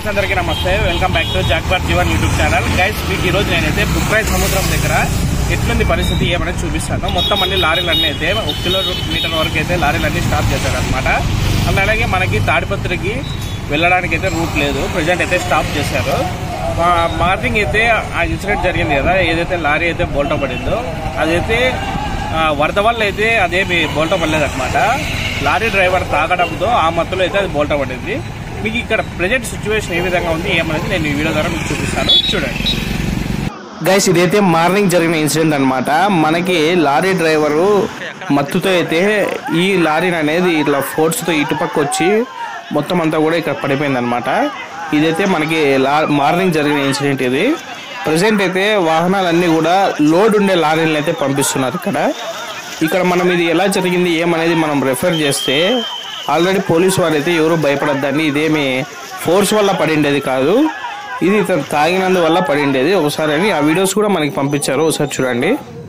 guys అందరికీ నమస్తే welcome back to జాక్బార్ జీవన్ యూట్యూబ్ ఛానల్ గైస్ మీకు ఈ రోజు నేనైతే బుక్రాయ్ సముద్రం దగ్గర ఎట్లుంది పరిస్థితి ఏమనేది చూపిస్తాను మొత్తం అన్ని లారీలు అన్నీ అయితే ఒక కిలోమీటర్ వరకు అయితే లారీలు అన్ని స్టాప్ చేశారనమాట అండ్ అలాగే మనకి తాడిపత్రికి వెళ్ళడానికి అయితే రూట్ లేదు ప్రజెంట్ అయితే స్టాప్ చేశారు మా- మార్నింగ్ అయితే ఆ ఇన్సిడెంట్ జరిగింది కదా ఏదైతే లారీ అయితే బోల్టా పడిందో అదైతే ఆ, వరద వల్ల అయితే అదేమి బోల్టా పడలేదు అనమాట లారీ డ్రైవర్ తాగడంతో ఆ మత్తులో అయితే అది బోల్టా పడింది మీకు ఇక్కడ ప్రజెంట్ సిచ్యువేషన్ ఏ విధంగా ఉంది ఏమనేది నేను ఈ వీడియో ద్వారా మీకు చూపిస్తాను చూడండి గైస్ ఇదైతే మార్నింగ్ జరిగిన ఇన్సిడెంట్ అన్నమాట మనకి లారీ డ్రైవరు మత్తుతో అయితే ఈ లారీని అనేది ఇట్లా ఫోర్స్తో ఇటుపక్క వచ్చి మొత్తం అంతా కూడా ఇక్కడ పడిపోయింది అనమాట ఇదైతే మనకి లా మార్నింగ్ జరిగిన ఇన్సిడెంట్ ఇది ప్రజెంట్ అయితే వాహనాలన్నీ కూడా లోడ్ ఉండే లారీలను అయితే పంపిస్తున్నారు ఇక్కడ ఇక్కడ మనం ఇది ఎలా జరిగింది ఏమనేది మనం రెఫర్ చేస్తే ఆల్రెడీ పోలీసు వారు అయితే ఎవరు భయపడద్దండి ఇదేమి ఫోర్స్ వల్ల పడిండేది కాదు ఇది ఇతను తాగినందువల్ల పడిండేది ఒకసారి అని ఆ వీడియోస్ కూడా మనకి పంపించారు ఒకసారి చూడండి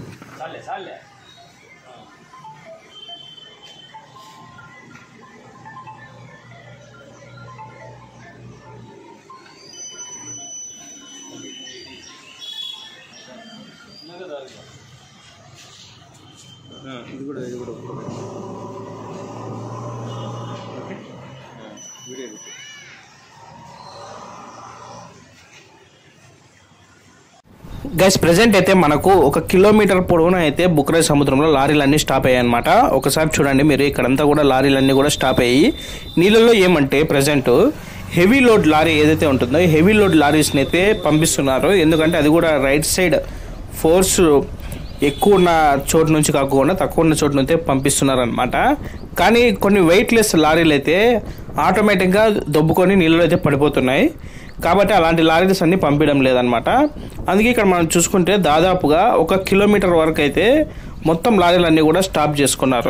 గైస్ ప్రెసెంట్ అయితే మనకు ఒక కిలోమీటర్ పొడవున అయితే బుక్రాయ్ సముద్రంలో లారీలన్నీ స్టాప్ అయ్యాయి అనమాట ఒకసారి చూడండి మీరు ఇక్కడంతా కూడా లారీలన్నీ కూడా స్టాప్ అయ్యి నీళ్ళల్లో ఏమంటే ప్రజెంట్ హెవీ లోడ్ లారీ ఏదైతే ఉంటుందో హెవీ లోడ్ లారీస్ని అయితే పంపిస్తున్నారు ఎందుకంటే అది కూడా రైట్ సైడ్ ఫోర్స్ ఎక్కువ ఉన్న చోటు నుంచి కాకుండా తక్కువ ఉన్న చోటు నుంచి పంపిస్తున్నారు అనమాట కానీ కొన్ని వెయిట్లెస్ లారీలు అయితే ఆటోమేటిక్గా దొబ్బుకొని నీళ్ళలో అయితే పడిపోతున్నాయి కాబట్టి అలాంటి లారీస్ అన్ని పంపించడం లేదనమాట అందుకే ఇక్కడ మనం చూసుకుంటే దాదాపుగా ఒక కిలోమీటర్ వరకు అయితే మొత్తం లారీలన్నీ కూడా స్టాప్ చేసుకున్నారు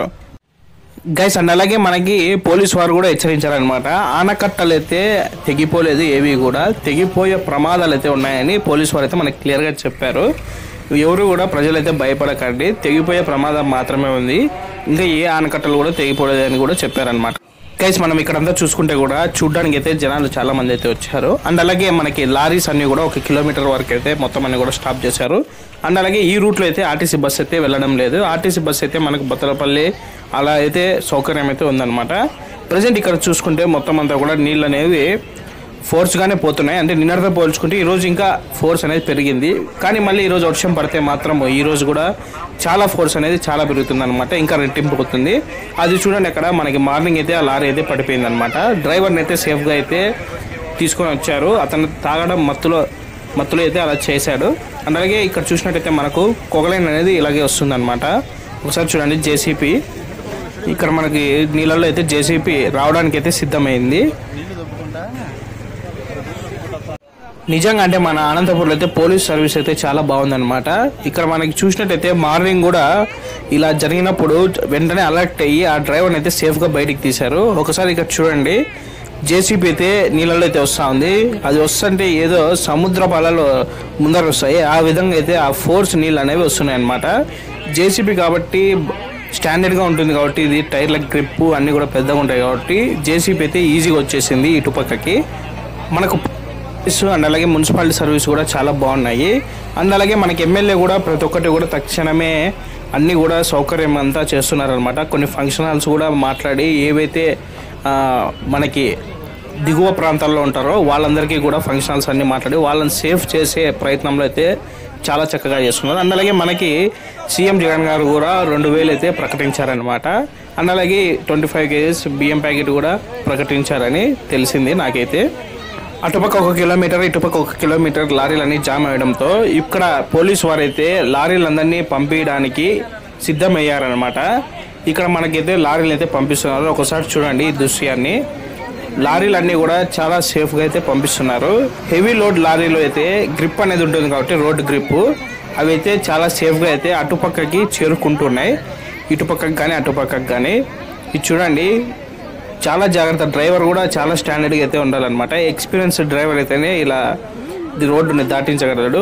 గైస్ అండ్ అలాగే మనకి పోలీస్ వారు కూడా హెచ్చరించారనమాట ఆనకట్టలు అయితే తెగిపోలేదు ఏవి కూడా తెగిపోయే ప్రమాదాలు అయితే ఉన్నాయని పోలీస్ వారు అయితే మనకి క్లియర్గా చెప్పారు ఎవరు కూడా ప్రజలైతే భయపడకండి తెగిపోయే ప్రమాదం మాత్రమే ఉంది ఇంకా ఏ ఆనకట్టలు కూడా తెగిపోలేదు అని కూడా చెప్పారనమాట గైస్ మనం ఇక్కడంతా చూసుకుంటే కూడా చూడడానికి అయితే జనాలు చాలా మంది అయితే వచ్చారు అండ్ అలాగే మనకి లారీస్ అన్ని కూడా ఒక కిలోమీటర్ వరకు అయితే మొత్తం అన్ని కూడా స్టాప్ చేశారు అండ్ అలాగే ఈ రూట్లో అయితే ఆర్టీసీ బస్ అయితే వెళ్ళడం లేదు ఆర్టీసీ బస్ అయితే మనకు బత్తలపల్లి అలా అయితే సౌకర్యం అయితే ఉందన్నమాట ప్రజెంట్ ఇక్కడ చూసుకుంటే మొత్తం అంతా కూడా నీళ్ళు అనేవి ఫోర్స్గానే పోతున్నాయి అంటే నిన్నటితో పోల్చుకుంటే ఈ రోజు ఇంకా ఫోర్స్ అనేది పెరిగింది కానీ మళ్ళీ ఈ రోజు వర్షం పడితే మాత్రం ఈ రోజు కూడా చాలా ఫోర్స్ అనేది చాలా పెరుగుతుంది అనమాట ఇంకా రెట్టింపు అవుతుంది అది చూడండి అక్కడ మనకి మార్నింగ్ అయితే ఆ లారీ అయితే పడిపోయింది అనమాట డ్రైవర్ని అయితే సేఫ్గా అయితే తీసుకొని వచ్చారు అతను తాగడం మత్తులో మత్తులో అయితే అలా చేశాడు అండ్ అలాగే ఇక్కడ చూసినట్టయితే మనకు కొగలైన్ అనేది ఇలాగే వస్తుంది అనమాట ఒకసారి చూడండి జేసీపీ ఇక్కడ మనకి నీళ్ళల్లో అయితే జేసీపీ రావడానికి అయితే సిద్ధమైంది నిజంగా అంటే మన అనంతపురంలో అయితే పోలీస్ సర్వీస్ అయితే చాలా బాగుందన్నమాట ఇక్కడ మనకి చూసినట్టయితే మార్నింగ్ కూడా ఇలా జరిగినప్పుడు వెంటనే అలర్ట్ అయ్యి ఆ డ్రైవర్ని అయితే సేఫ్గా బయటికి తీశారు ఒకసారి ఇక్కడ చూడండి జేసీబీ అయితే నీళ్ళలో అయితే వస్తూ ఉంది అది వస్తుంటే ఏదో సముద్ర పాలలో ముందర వస్తాయి ఆ విధంగా అయితే ఆ ఫోర్స్ నీళ్ళు అనేవి వస్తున్నాయి అనమాట జేసీబీ కాబట్టి స్టాండర్డ్గా ఉంటుంది కాబట్టి ఇది టైర్ల గ్రిప్ అన్నీ కూడా పెద్దగా ఉంటాయి కాబట్టి జేసీబీ అయితే ఈజీగా వచ్చేసింది ఇటుపక్కకి మనకు సర్వీస్ అండ్ అలాగే మున్సిపాలిటీ సర్వీస్ కూడా చాలా బాగున్నాయి అండ్ అలాగే మనకి ఎమ్మెల్యే కూడా ప్రతి ఒక్కటి కూడా తక్షణమే అన్ని కూడా సౌకర్యం అంతా చేస్తున్నారనమాట కొన్ని ఫంక్షన్ హాల్స్ కూడా మాట్లాడి ఏవైతే ఆ, మనకి దిగువ ప్రాంతాల్లో ఉంటారో వాళ్ళందరికీ కూడా ఫంక్షన్ హాల్స్ అన్ని మాట్లాడి వాళ్ళని సేఫ్ చేసే ప్రయత్నంలో అయితే చాలా చక్కగా చేస్తున్నారు అండ్ అలాగే మనకి సీఎం జగన్ గారు కూడా రెండు వేలు అయితే ప్రకటించారనమాట అండ్ అలాగే ట్వంటీ ఫైవ్ కేజీస్ బియ్యం ప్యాకెట్ కూడా ప్రకటించారని తెలిసింది నాకైతే అటుపక్క ఒక కిలోమీటర్ ఇటుపక్క ఒక కిలోమీటర్ లారీలన్నీ జామ్ అయ్యడంతో ఇక్కడ పోలీసు వారైతే లారీలందరినీ పంపించడానికి సిద్ధమయ్యారనమాట ఇక్కడ మనకైతే లారీలు అయితే పంపిస్తున్నారు ఒకసారి చూడండి ఈ దృశ్యాన్ని లారీలన్నీ కూడా చాలా సేఫ్గా అయితే పంపిస్తున్నారు హెవీ లోడ్ లారీలో అయితే గ్రిప్ అనేది ఉంటుంది కాబట్టి రోడ్ గ్రిప్ అవి అయితే చాలా సేఫ్గా అయితే అటుపక్కకి చేరుకుంటున్నాయి ఇటుపక్కకి కానీ అటుపక్కకి కానీ ఇది చూడండి చాలా జాగ్రత్త డ్రైవర్ కూడా చాలా స్టాండర్డ్గా అయితే ఉండాలన్నమాట ఎక్స్పీరియన్స్ డ్రైవర్ అయితేనే ఇలా ఇది రోడ్డుని దాటించగలడు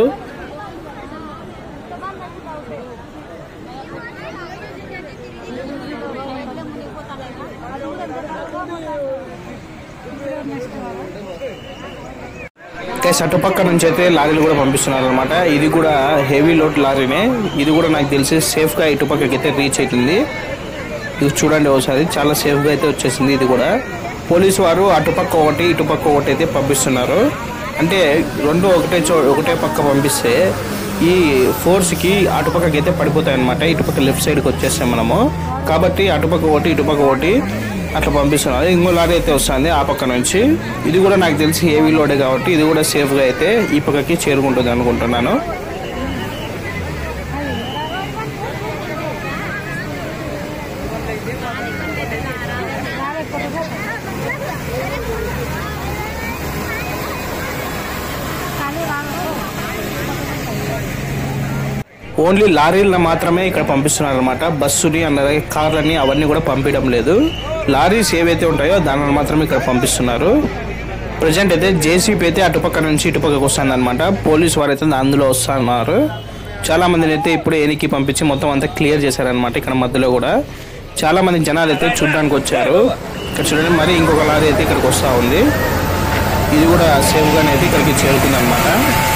గైస్ అటుపక్క నుంచి అయితే లారీలు కూడా పంపిస్తున్నారు అనమాట ఇది కూడా హెవీ లోడ్ లారీనే ఇది కూడా నాకు తెలిసి సేఫ్గా ఇటుపక్కకి అయితే రీచ్ అవుతుంది ఇది చూడండి ఒకసారి చాలా సేఫ్గా అయితే వచ్చేసింది ఇది కూడా పోలీసు వారు అటుపక్క ఒకటి ఇటుపక్క ఒకటి అయితే పంపిస్తున్నారు అంటే రెండు ఒకటే చో ఒకటే పక్క పంపిస్తే ఈ ఫోర్స్కి అటుపక్కకి అయితే పడిపోతాయి అనమాట ఇటుపక్క లెఫ్ట్ సైడ్కి వచ్చేస్తాం మనము కాబట్టి అటుపక్క ఒకటి ఇటుపక్క ఒకటి అట్లా పంపిస్తున్నారు ఇంకో లారీ అయితే వస్తుంది ఆ పక్క నుంచి ఇది కూడా నాకు తెలిసి హెవీ లోడే కాబట్టి ఇది కూడా సేఫ్గా అయితే ఈ పక్కకి చేరుకుంటుంది అనుకుంటున్నాను ఓన్లీ లారీలను మాత్రమే ఇక్కడ పంపిస్తున్నారు అనమాట బస్సుని అలాగే కార్లని అవన్నీ కూడా పంపించడం లేదు లారీస్ ఏవైతే ఉంటాయో దానిని మాత్రమే ఇక్కడ పంపిస్తున్నారు ప్రజెంట్ అయితే జేసీపీ అయితే అటుపక్క నుంచి ఇటుపక్కకు వస్తుంది అనమాట పోలీస్ వారు అయితే అందులో వస్తున్నారు చాలా మందిని అయితే ఇప్పుడే ఎనికి పంపించి మొత్తం అంతా క్లియర్ చేశారనమాట ఇక్కడ మధ్యలో కూడా చాలా మంది జనాలు అయితే చూడడానికి వచ్చారు ఇక్కడ చూడండి మరి ఇంకొక లారీ అయితే ఇక్కడికి వస్తూ ఉంది ఇది కూడా సేఫ్గానే అయితే ఇక్కడికి చేరుకుంది అనమాట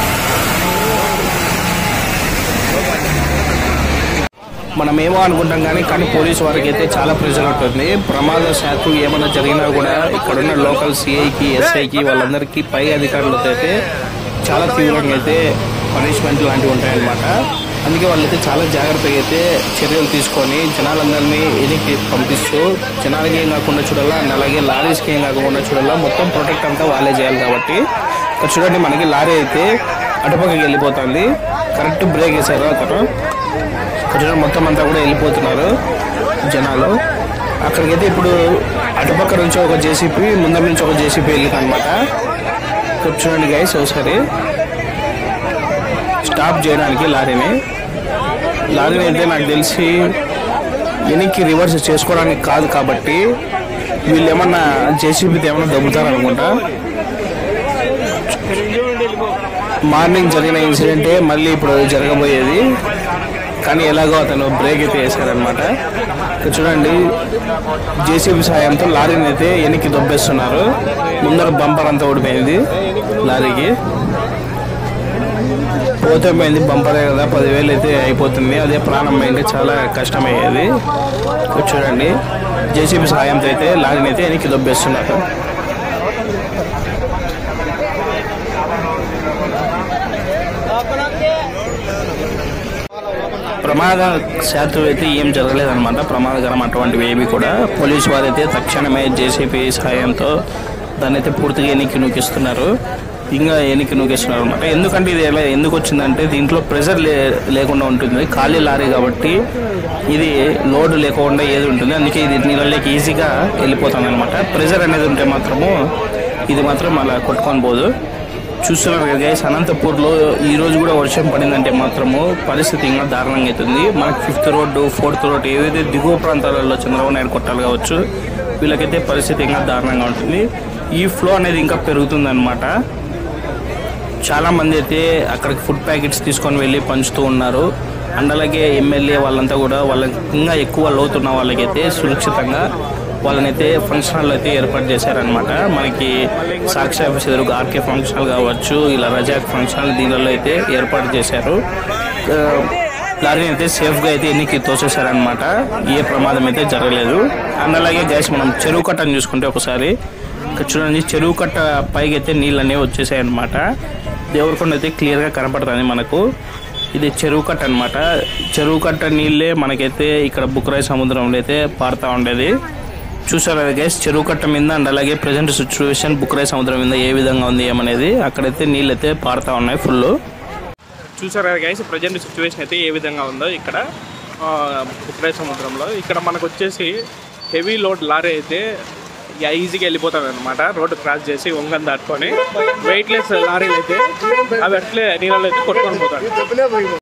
మనం ఏమో అనుకుంటాం కానీ కానీ పోలీసు వారికి అయితే చాలా ప్రెషర్ ఉంటుంది ప్రమాదశాత్తు ఏమైనా జరిగినా కూడా ఇక్కడున్న లోకల్ సిఐకి ఎస్ఐకి వాళ్ళందరికీ పై అధికారులతో అయితే చాలా తీవ్రంగా అయితే పనిష్మెంట్ లాంటివి ఉంటాయన్నమాట అందుకే వాళ్ళైతే చాలా జాగ్రత్తగా అయితే చర్యలు తీసుకొని జనాలందరినీ ఎనికి పంపిస్తూ జనాలకి ఏం కాకుండా చూడాలా and అలాగే లారీస్కి ఏం కాకుండా చూడాలా మొత్తం ప్రొటెక్ట్ అంతా వాళ్ళే చేయాలి కాబట్టి ఇక్కడ చూడండి మనకి లారీ అయితే అటుపక్కకి వెళ్ళిపోతుంది కరెక్ట్ బ్రేక్ వేశారు అతను ఇక్కడ మొత్తం అంతా కూడా వెళ్ళిపోతున్నారు జనాలు అక్కడికైతే ఇప్పుడు అటుపక్క నుంచి ఒక జేసీపీ ముందర నుంచి ఒక జేసీపీ వెళ్ళింది అనమాట ఇక్కడ చూడండి గైస్ ఒకసారి స్టాప్ చేయడానికి లారీని లారీని అయితే నాకు తెలిసి వెనక్కి రివర్స్ చేసుకోవడానికి కాదు కాబట్టి వీళ్ళు ఏమన్నా జేసీబీతో ఏమన్నా దబ్బుతారు అనుకుంటా మార్నింగ్ జరిగిన ఇన్సిడెంటే మళ్ళీ ఇప్పుడు జరగబోయేది కానీ ఎలాగో అతను బ్రేక్ అయితే వేశారనమాట ఇక్కడ చూడండి జేసీబీ సాయంతో లారీని అయితే వెనక్కి దొబ్బేస్తున్నారు ముందర బంపర్ అంతా ఓడిపోయింది లారీకి పోతే పోయింది బంపరే కదా పదివేలు అయితే అయిపోతుంది అదే ప్రాణం పోయింటే చాలా కష్టమయ్యేది ఇక్కడ చూడండి జేసీబీ సహాయంతో అయితే లారీని అయితే వెనక్కి దొబ్బేస్తున్నారు ప్రమాద శాతం అయితే ఏం జరగలేదన్నమాట ప్రమాదకరం అటువంటివి ఏవి కూడా పోలీసు వారు అయితే తక్షణమే జేసీపీ సహాయంతో దాన్ని అయితే పూర్తిగా ఎన్నికి నూకిస్తున్నారు ఇంకా ఎన్నికి నూకిస్తున్నారు అనమాట ఎందుకంటే ఇది ఎలా ఎందుకు వచ్చిందంటే దీంట్లో ప్రెషర్ లే లేకుండా ఉంటుంది ఖాళీ లారీ కాబట్టి ఇది లోడ్ లేకుండా ఏది ఉంటుంది అందుకే ఇది నీళ్ళకి ఈజీగా వెళ్ళిపోతుంది అనమాట ప్రెషర్ అనేది ఉంటే మాత్రము ఇది మాత్రం అలా కొట్టుకొని పోదు చూస్తున్నారు కదా గైస్ అనంతపూర్లో ఈ రోజు కూడా వర్షం పడిందంటే మాత్రము పరిస్థితి ఇంకా దారుణంగా అవుతుంది మనకి ఫిఫ్త్ రోడ్డు ఫోర్త్ రోడ్ ఏదైతే దిగువ ప్రాంతాలలో చంద్రబాబు నాయుడు కొట్టాలు కావచ్చు వీళ్ళకైతే పరిస్థితి ఇంకా దారుణంగా ఉంటుంది ఈ ఫ్లో అనేది ఇంకా పెరుగుతుంది అనమాట చాలా మంది అయితే అక్కడికి ఫుడ్ ప్యాకెట్స్ తీసుకొని వెళ్ళి పంచుతూ ఉన్నారు అండ్ అలాగే ఎమ్మెల్యే వాళ్ళంతా కూడా వాళ్ళకి ఇంకా ఎక్కువ లోతున్న వాళ్ళకైతే సురక్షితంగా వాళ్ళనైతే ఫంక్షన్ హాల్ అయితే ఏర్పాటు చేశారనమాట మనకి సాక్షి ఆఫీస్ ఎదురుగా ఆర్కే ఫంక్షన్ హాల్ కావచ్చు ఇలా రజాక్ ఫంక్షన్ హాల్ దీనిలో అయితే ఏర్పాటు చేశారు ఆ, లారీని అయితే సేఫ్గా అయితే ఎన్నికి తోసేశారనమాట ఏ ప్రమాదం అయితే జరగలేదు అండ్ అలాగే గ్యాస్ మనం చెరువు కట్టని చూసుకుంటే ఒకసారి ఇక్కడ చూడండి చెరువు కట్ట పైకి అయితే నీళ్ళు అనేవి వచ్చేసాయి అనమాట దేవరకొండ అయితే క్లియర్గా కనపడుతుంది మనకు ఇది చెరువు కట్ట అనమాట చెరువు కట్ట నీళ్ళే మనకైతే ఇక్కడ బుక్రాయి సముద్రంలో అయితే పారుతా ఉండేది చూసారా గైస్ చెరువు కట్ట మీద అండ్ అలాగే ప్రజెంట్ సిచ్యువేషన్ బుక్రాయి సముద్రం మీద ఏ విధంగా ఉంది ఏమనేది అక్కడైతే నీళ్ళు అయితే పారుతా ఉన్నాయి ఫుల్ చూసారా గైస్ ప్రజెంట్ సిచ్యువేషన్ అయితే ఏ విధంగా ఉందో ఇక్కడ ఆ, బుక్రాయి సముద్రంలో ఇక్కడ మనకు వచ్చేసి హెవీ లోడ్ లారీ అయితే ఇక ఈజీగా వెళ్ళిపోతుంది అనమాట రోడ్డు క్రాస్ చేసి వంగని దాటుకొని వెయిట్లెస్ లారీలు అయితే అవి అట్లే నీళ్ళలో అయితే కొట్టుకొని పోతాయి